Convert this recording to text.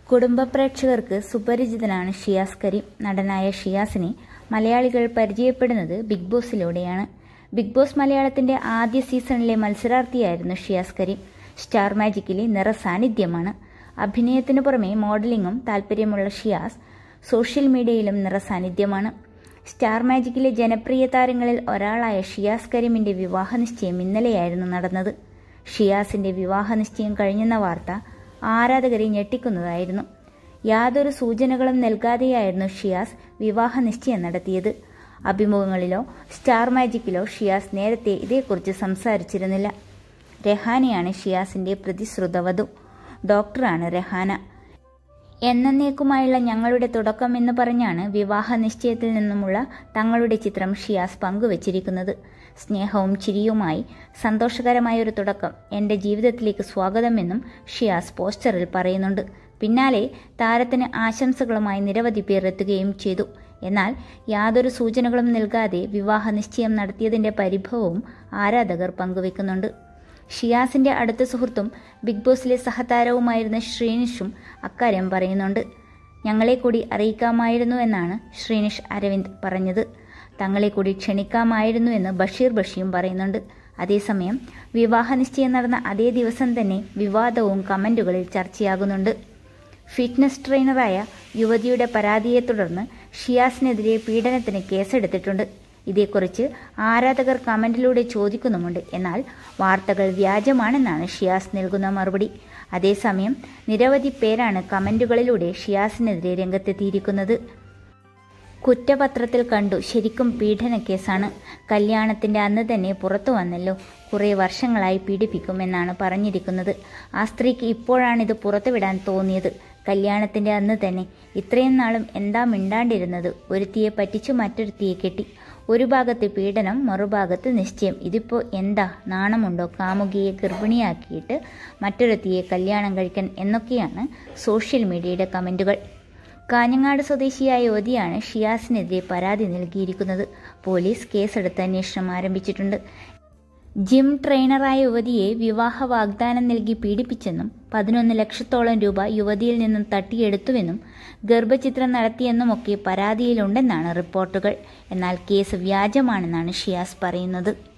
കുടുംബ പ്രേക്ഷകർക്ക് സുപരിചിതനാണ് ഷിയാസ് കരീം നടനായ ഷിയാസിനെ മലയാളികൾ പരിചയപ്പെടുന്നത് ബിഗ് ബോസിലൂടെയാണ് ബിഗ് ബോസ് മലയാളത്തിന്റെ ആദ്യ സീസണിലെ മത്സരാർത്ഥിയായിരുന്നു ഷിയാസ് കരീം സ്റ്റാർ മാജിക്കിലെ നിറസാന്നിധ്യമാണ് അഭിനയത്തിനു പുറമെ മോഡലിംഗും താല്പര്യമുള്ള ഷിയാസ് സോഷ്യൽ മീഡിയയിലും നിറസാന്നിധ്യമാണ് സ്റ്റാർ മാജിക്കിലെ ജനപ്രിയ താരങ്ങളിൽ ഒരാളായ ഷിയാസ് കരീമിന്റെ വിവാഹ നിശ്ചയം ഇന്നലെയായിരുന്നു നടന്നത് ഷിയാസിന്റെ വിവാഹ നിശ്ചയം കഴിഞ്ഞെന്ന വാർത്ത ആരാധകരെ ഞെട്ടിക്കുന്നതായിരുന്നു യാതൊരു സൂചനകളും നൽകാതെയായിരുന്നു ഷിയാസ് വിവാഹ നിശ്ചയം നടത്തിയത് അഭിമുഖങ്ങളിലോ സ്റ്റാർ മാജിക്കിലോ ഷിയാസ് നേരത്തെ ഇതേക്കുറിച്ച് സംസാരിച്ചിരുന്നില്ല രഹാനയാണ് ഷിയാസിന്റെ പ്രതിശ്രുതവധു ഡോക്ടറാണ് രഹാന എന്നേക്കുമായുള്ള ഞങ്ങളുടെ തുടക്കം എന്ന് പറഞ്ഞാണ് വിവാഹ നിശ്ചയത്തിൽ നിന്നുമുള്ള തങ്ങളുടെ ചിത്രം ഷിയാസ് പങ്കുവച്ചിരിക്കുന്നത് സ്നേഹവും ചിരിയുമായി സന്തോഷകരമായ ഒരു തുടക്കം എൻ്റെ ജീവിതത്തിലേക്ക് സ്വാഗതമെന്നും ഷിയാസ് പോസ്റ്ററിൽ പറയുന്നുണ്ട് പിന്നാലെ താരത്തിന് ആശംസകളുമായി നിരവധി പേർ എത്തുകയും ചെയ്തു എന്നാൽ യാതൊരു സൂചനകളും നൽകാതെ വിവാഹ നിശ്ചയം നടത്തിയതിൻ്റെ പരിഭവവും ആരാധകർ പങ്കുവെക്കുന്നുണ്ട് ഷിയാസിന്റെ അടുത്ത സുഹൃത്തും ബിഗ് ബോസിലെ സഹതാരവുമായിരുന്ന ശ്രീനിഷും അക്കാര്യം പറയുന്നുണ്ട് ഞങ്ങളെ കൂടി അറിയിക്കാമായിരുന്നു എന്നാണ് ശ്രീനിഷ് അരവിന്ദ് പറഞ്ഞത് തങ്ങളെ കൂടി ക്ഷണിക്കാമായിരുന്നു എന്ന് ബഷീർ ബഷിയും പറയുന്നുണ്ട് അതേസമയം വിവാഹ നിശ്ചയം നടന്ന അതേ ദിവസം തന്നെ വിവാദവും കമന്റുകളിൽ ചർച്ചയാകുന്നുണ്ട് ഫിറ്റ്നസ് ട്രെയിനറായ യുവതിയുടെ പരാതിയെ തുടർന്ന് ഷിയാസിനെതിരെ പീഡനത്തിന് കേസെടുത്തിട്ടുണ്ട് ഇതേക്കുറിച്ച് ആരാധകർ കമന്റിലൂടെ ചോദിക്കുന്നുമുണ്ട് എന്നാൽ വാർത്തകൾ വ്യാജമാണെന്നാണ് ഷിയാസ് നൽകുന്ന മറുപടി അതേസമയം നിരവധി പേരാണ് കമന്റുകളിലൂടെ ഷിയാസിനെതിരെ രംഗത്തെത്തിയിരിക്കുന്നത് കുറ്റപത്രത്തിൽ കണ്ടു ശരിക്കും പീഡന കേസാണ് കല്യാണത്തിന്റെ അന്ന് തന്നെ പുറത്തു വന്നല്ലോ കുറേ വർഷങ്ങളായി പീഡിപ്പിക്കുമെന്നാണ് പറഞ്ഞിരിക്കുന്നത് ആ സ്ത്രീക്ക് ഇപ്പോഴാണിത് പുറത്തുവിടാൻ തോന്നിയത് കല്യാണത്തിന്റെ അന്ന് തന്നെ ഇത്രയും നാളും എന്താ മിണ്ടാണ്ടിരുന്നത് ഒരുത്തിയെ പറ്റിച്ചു മറ്റൊരുത്തിയെ കെട്ടി ഒരു ഭാഗത്ത് പീഡനം മറുഭാഗത്ത് നിശ്ചയം ഇതിപ്പോൾ എന്താ നാണമുണ്ടോ കാമുകിയെ ഗർഭിണിയാക്കിയിട്ട് മറ്റൊരുത്തിയെ കല്യാണം കഴിക്കാൻ എന്നൊക്കെയാണ് സോഷ്യൽ മീഡിയയുടെ കമൻറ്റുകൾ കാഞ്ഞങ്ങാട് സ്വദേശിയായ യുവതിയാണ് ഷിയാസിനെതിരെ പരാതി നൽകിയിരിക്കുന്നത് പോലീസ് കേസെടുത്ത് അന്വേഷണം ആരംഭിച്ചിട്ടുണ്ട് ജിം ട്രെയിനറായ യുവതിയെ വിവാഹ വാഗ്ദാനം നൽകി പീഡിപ്പിച്ചെന്നും പതിനൊന്ന് ലക്ഷത്തോളം രൂപ യുവതിയിൽ നിന്നും തട്ടിയെടുത്തുവെന്നും ഗർഭചിത്രം നടത്തിയെന്നുമൊക്കെ പരാതിയിലുണ്ടെന്നാണ് റിപ്പോർട്ടുകൾ എന്നാൽ കേസ് വ്യാജമാണെന്നാണ് ഷിയാസ് പറയുന്നത്